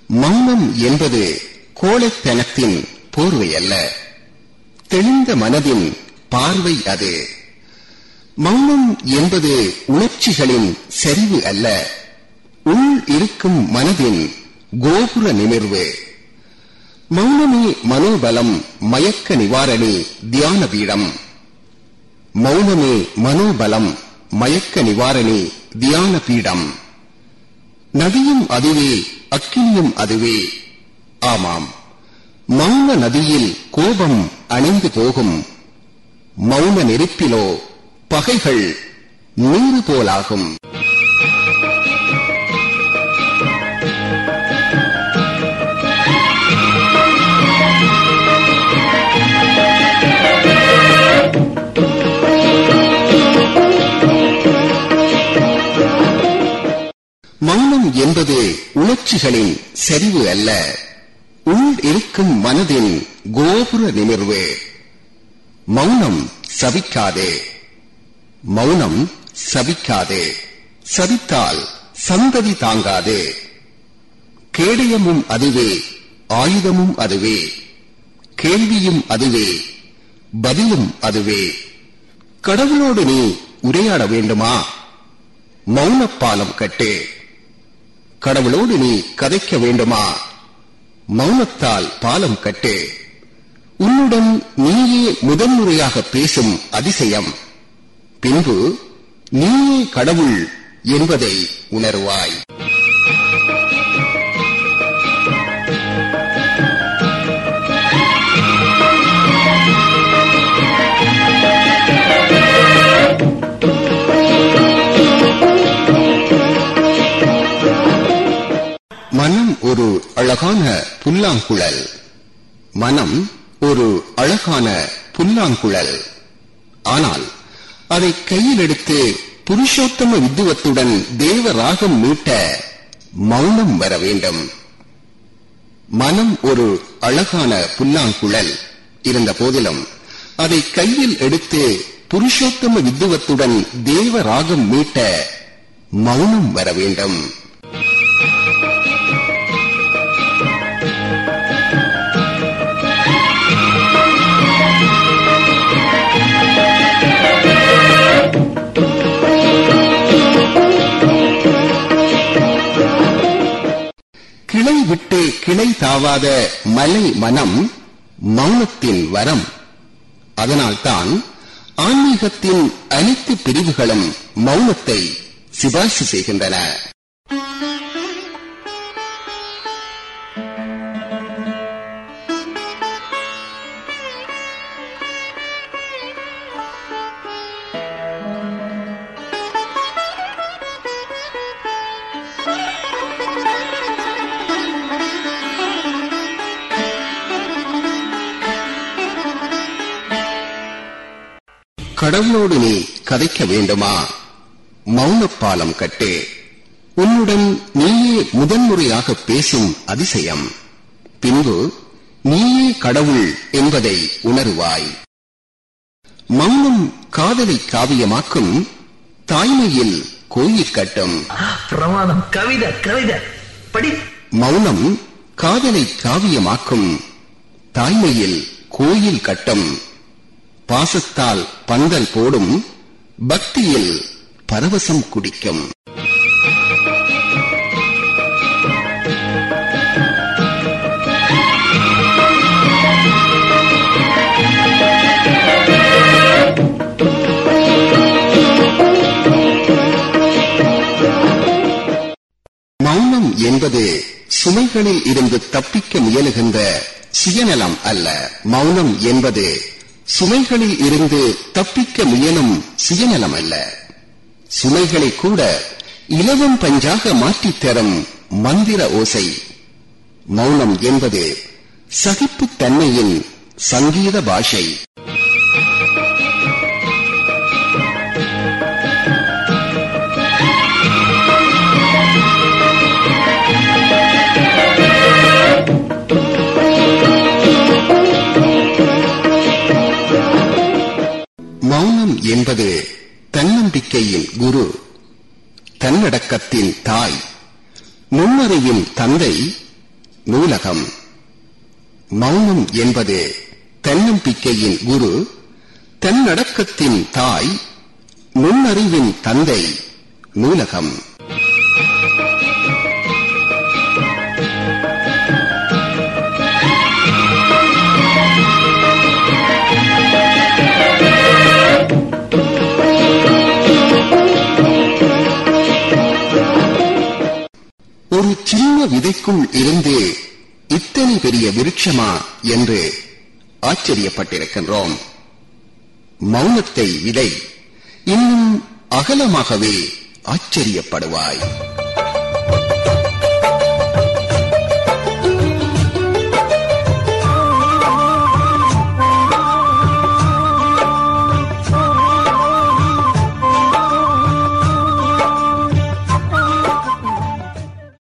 மௌனம் என்பது கோழைத்தனத்தின் போர்வை அல்ல தெளிந்த மனதின் பார்வை அது மௌனம் என்பது உணர்ச்சிகளின் சரிவு அல்ல உள் இருக்கும் மனதின் கோபுர நிமிர்வு மௌனமே மனோபலம் மயக்க நிவாரணி தியான பீடம் மௌனமே மனோபலம் மயக்க நிவாரணி தியான பீடம் நதியும் அதுவே அக்கினியும் அதுவே ஆமாம் மௌன நதியில் கோபம் அணிந்து போகும் மௌன நெருப்பிலோ பகைகள் நீரு போலாகும் மௌனம் என்பது உணர்ச்சிகளின் சரிவு அல்ல உள் இருக்கும் மனதின் கோபுர நிமிர்வு மௌனம் சபிக்காதே மௌனம் சபிக்காதே சபித்தால் சந்ததி தாங்காது கேடயமும் அதுவே ஆயுதமும் அதுவே கேள்வியும் அதுவே பதிலும் அதுவே கடவுளோடு நீ உரையாட வேண்டுமா மௌனப்பாலம் கட்டு கடவுளோடு நீ கதைக்க வேண்டுமா மௌனத்தால் பாலம் கட்டு உன்னுடன் நீயே முதன்முறையாக பேசும் அதிசயம் பின்பு நீயே கடவுள் என்பதை உணர்வாய் மனம் ஒரு அழகான புல்லாங்குழல் மனம் ஒரு அழகான புல்லாங்குழல் ஆனால் அதை கையில் எடுத்து புருஷோத்தம வித்துவத்துடன் தேவ ராகம் மீட்ட மௌனம் வர வேண்டும் மனம் ஒரு அழகான புல்லாங்குழல் இருந்த போதிலும் அதை கையில் எடுத்து புருஷோத்தம வித்துவத்துடன் தேவ ராகம் மீட்ட மௌனம் வர வேண்டும் கிளை விட்டு கிளை தாவாத மலை மனம் மௌனத்தின் வரம் அதனால்தான் ஆன்மீகத்தின் அனைத்து பிரிவுகளும் மௌனத்தை சிபாரிசு செய்கின்றன கடவுளோடு நீ கதைக்க வேண்டுமா மௌனப்பாலம் கட்டு உன்னுடன் நீயே முதன்முறையாக பேசும் அதிசயம் பின்பு நீயே கடவுள் என்பதை உணருவாய் மௌனம் காதலை காவியமாக்கும் தாய்மையில் கோயில் கட்டும் பிரமாதம் கவிதை கவிதை படி மௌனம் காதலை காவியமாக்கும் தாய்மையில் கோயில் கட்டும் பாசத்தால் பந்தல் போடும் பக்தியில் பரவசம் குடிக்கும் மௌனம் என்பது சுமைகளில் இருந்து தப்பிக்க முயலுகின்ற சுயநலம் அல்ல மௌனம் என்பது சுமைகளில் இருந்து தப்பிக்க முயலும் சுயநலம் அல்ல சுமைகளை கூட இலவம் பஞ்சாக மாற்றித் தரும் மந்திர ஓசை மௌனம் என்பது சகிப்புத் தன்மையின் சங்கீத பாஷை மௌனம் என்பது தன்னம்பிக்கையின் குரு தன்னடக்கத்தின் தாய் நுண்ணறிவின் தந்தை நூலகம் மௌனம் என்பது தன்னம்பிக்கையின் குரு தன்னடக்கத்தின் தாய் நுண்ணறிவின் தந்தை நூலகம் ஒரு சின்ன விதைக்குள் இருந்து இத்தனை பெரிய விருட்சமா என்று ஆச்சரியப்பட்டிருக்கின்றோம் மௌனத்தை விதை இன்னும் அகலமாகவே ஆச்சரியப்படுவாய்